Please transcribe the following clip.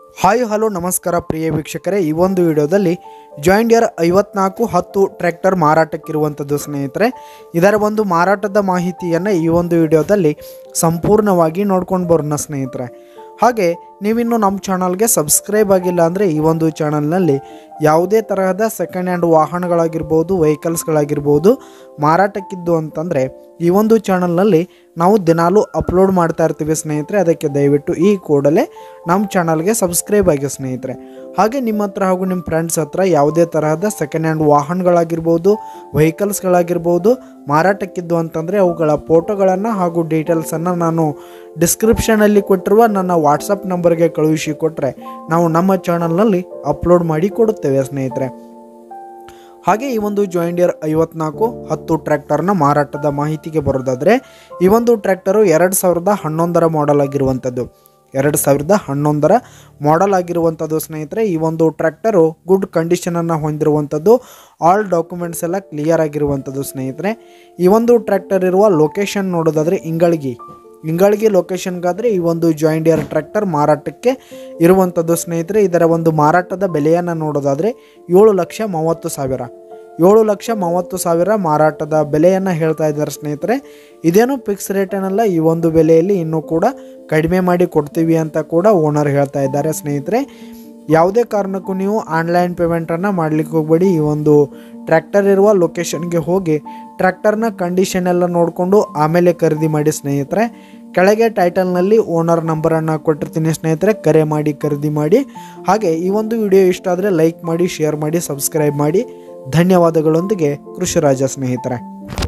hi hello ನಮಸ್ಕಾರ ಪ್ರಿಯ ವೀಕ್ಷಕರೇ ಈ ಒಂದು ವಿಡಿಯೋದಲ್ಲಿ ಜಾಯಿಂಡಿಯರ್ ಐವತ್ನಾಲ್ಕು ಹತ್ತು ಟ್ರ್ಯಾಕ್ಟರ್ ಮಾರಾಟಕ್ಕಿರುವಂಥದ್ದು ಸ್ನೇಹಿತರೆ ಇದರ ಒಂದು ಮಾರಾಟದ ಮಾಹಿತಿಯನ್ನು ಈ ಒಂದು ವಿಡಿಯೋದಲ್ಲಿ ಸಂಪೂರ್ಣವಾಗಿ ನೋಡ್ಕೊಂಡು ಬರೋಣ ಸ್ನೇಹಿತರೆ ಹಾಗೆ ನೀವಿನ್ನು ನಮ್ಮ ಚಾನಲ್ಗೆ ಸಬ್ಸ್ಕ್ರೈಬ್ ಆಗಿಲ್ಲ ಅಂದರೆ ಈ ಒಂದು ಚಾನಲ್ನಲ್ಲಿ ಯಾವುದೇ ತರಹದ ಸೆಕೆಂಡ್ ಹ್ಯಾಂಡ್ ವಾಹನಗಳಾಗಿರ್ಬೋದು ವೆಹಿಕಲ್ಸ್ಗಳಾಗಿರ್ಬೋದು ಮಾರಾಟಕ್ಕಿದ್ದು ಅಂತಂದರೆ ಈ ಒಂದು ಚಾನಲ್ನಲ್ಲಿ ನಾವು ದಿನಾಲೂ ಅಪ್ಲೋಡ್ ಮಾಡ್ತಾ ಇರ್ತೀವಿ ಸ್ನೇಹಿತರೆ ಅದಕ್ಕೆ ದಯವಿಟ್ಟು ಈ ಕೂಡಲೇ ನಮ್ಮ ಚಾನಲ್ಗೆ ಸಬ್ಸ್ಕ್ರೈಬ್ ಆಗಿ ಸ್ನೇಹಿತರೆ ಹಾಗೆ ನಿಮ್ಮ ಹತ್ರ ಹಾಗೂ ನಿಮ್ಮ ಫ್ರೆಂಡ್ಸ್ ಹತ್ರ ಯಾವುದೇ ತರಹದ ಸೆಕೆಂಡ್ ಹ್ಯಾಂಡ್ ವಾಹನಗಳಾಗಿರ್ಬೋದು ವೆಹಿಕಲ್ಸ್ಗಳಾಗಿರ್ಬೋದು ಮಾರಾಟಕ್ಕಿದ್ದು ಅಂತಂದರೆ ಅವುಗಳ ಫೋಟೋಗಳನ್ನು ಹಾಗೂ ಡೀಟೇಲ್ಸನ್ನು ನಾನು ಡಿಸ್ಕ್ರಿಪ್ಷನಲ್ಲಿ ಕೊಟ್ಟಿರುವ ನನ್ನ ವಾಟ್ಸಪ್ ನಂಬರ್ಗೆ ಕಳುಹಿಸಿ ಕೊಟ್ಟರೆ ನಾವು ನಮ್ಮ ಚಾನಲ್ನಲ್ಲಿ ಅಪ್ಲೋಡ್ ಮಾಡಿ ಕೊಡುತ್ತೇವೆ ಸ್ನೇಹಿತರೆ ಹಾಗೆ ಈ ಒಂದು ಜಾಯಿಂಡಿಯರ್ ಐವತ್ನಾಲ್ಕು ಹತ್ತು ಟ್ರ್ಯಾಕ್ಟರ್ನ ಮಾರಾಟದ ಮಾಹಿತಿಗೆ ಬರೋದಾದರೆ ಈ ಒಂದು ಟ್ರ್ಯಾಕ್ಟರು ಎರಡು ಸಾವಿರದ ಹನ್ನೊಂದರ ಮಾಡೆಲ್ ಆಗಿರುವಂಥದ್ದು ಎರಡು ಸಾವಿರದ ಹನ್ನೊಂದರ ಮಾಡೆಲ್ ಆಗಿರುವಂಥದ್ದು ಸ್ನೇಹಿತರೆ ಈ ಒಂದು ಟ್ರ್ಯಾಕ್ಟರು ಗುಡ್ ಕಂಡೀಷನನ್ನು ಹೊಂದಿರುವಂಥದ್ದು ಆಲ್ ಡಾಕ್ಯುಮೆಂಟ್ಸ್ ಎಲ್ಲ ಕ್ಲಿಯರ್ ಆಗಿರುವಂಥದ್ದು ಸ್ನೇಹಿತರೆ ಈ ಒಂದು ಟ್ರ್ಯಾಕ್ಟರ್ ಇರುವ ಲೊಕೇಶನ್ ನೋಡೋದಾದರೆ ಇಂಗಳಗಿ ಇಂಗಳಗಿ ಲೊಕೇಶನ್ಗಾದರೆ ಈ ಒಂದು ಜಾಯಿಂಡಿಯರ್ ಟ್ರ್ಯಾಕ್ಟರ್ ಮಾರಾಟಕ್ಕೆ ಇರುವಂಥದ್ದು ಸ್ನೇಹಿತರೆ ಇದರ ಒಂದು ಮಾರಾಟದ ಬೆಲೆಯನ್ನು ನೋಡೋದಾದರೆ ಏಳು ಲಕ್ಷ ಮೂವತ್ತು ಸಾವಿರ ಏಳು ಲಕ್ಷ ಮೂವತ್ತು ಸಾವಿರ ಮಾರಾಟದ ಬೆಲೆಯನ್ನು ಹೇಳ್ತಾ ಇದ್ದಾರೆ ಸ್ನೇಹಿತರೆ ಇದೇನು ಫಿಕ್ಸ್ ರೇಟೇನಲ್ಲ ಈ ಒಂದು ಬೆಲೆಯಲ್ಲಿ ಇನ್ನೂ ಕೂಡ ಕಡಿಮೆ ಮಾಡಿ ಕೊಡ್ತೀವಿ ಅಂತ ಕೂಡ ಓನರ್ ಹೇಳ್ತಾ ಇದ್ದಾರೆ ಸ್ನೇಹಿತರೆ ಯಾವುದೇ ಕಾರಣಕ್ಕೂ ನೀವು ಆನ್ಲೈನ್ ಪೇಮೆಂಟನ್ನು ಮಾಡಲಿಕ್ಕೆ ಹೋಗಬೇಡಿ ಈ ಒಂದು ಟ್ರ್ಯಾಕ್ಟರ್ ಇರುವ ಲೊಕೇಶನ್ಗೆ ಹೋಗಿ ಟ್ರ್ಯಾಕ್ಟರ್ನ ಕಂಡೀಷನ್ ಎಲ್ಲ ನೋಡಿಕೊಂಡು ಆಮೇಲೆ ಖರೀದಿ ಮಾಡಿ ಸ್ನೇಹಿತರೆ ಕೆಳಗೆ ಟೈಟಲ್ನಲ್ಲಿ ಓನರ್ ನಂಬರನ್ನು ಕೊಟ್ಟಿರ್ತೀನಿ ಸ್ನೇಹಿತರೆ ಕರೆ ಮಾಡಿ ಖರೀದಿ ಮಾಡಿ ಹಾಗೆ ಈ ಒಂದು ವಿಡಿಯೋ ಇಷ್ಟ ಆದರೆ ಲೈಕ್ ಮಾಡಿ ಶೇರ್ ಮಾಡಿ ಸಬ್ಸ್ಕ್ರೈಬ್ ಮಾಡಿ ಧನ್ಯವಾದಗಳೊಂದಿಗೆ ಕೃಷಿರಾಜ ಸ್ನೇಹಿತರೆ